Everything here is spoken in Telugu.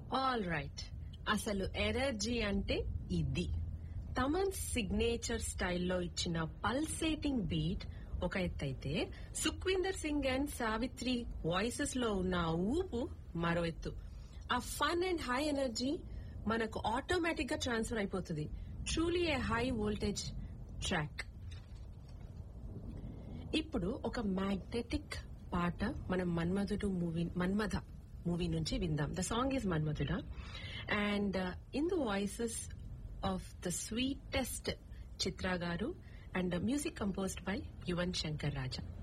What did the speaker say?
ఆల్ రైట్ అసలు ఎనర్జీ అంటే ఇది తమన్ సిగ్నేచర్ స్టైల్లో ఇచ్చిన పల్సేటింగ్ బీట్ ఒక ఎత్తైతే సుఖ్వీందర్ సింగ్ అండ్ సావిత్రి వాయిసెస్ లో ఉన్న ఆ ఊపు మరో ఎత్తు ఆ ఫన్ అండ్ హై ఎనర్జీ మనకు ఆటోమేటిక్ గా ట్రాన్స్ఫర్ అయిపోతుంది truly a high voltage track ఇప్పుడు ఒక మ్యాగ్నెటిక్ పాట మనం మన్మధుడు మూవీ మన్మథ మూవీ నుంచి విందాం the song is Manmadhuda and in the voices of the sweetest Chitra garu and music composed by Yuvan Shankar Raja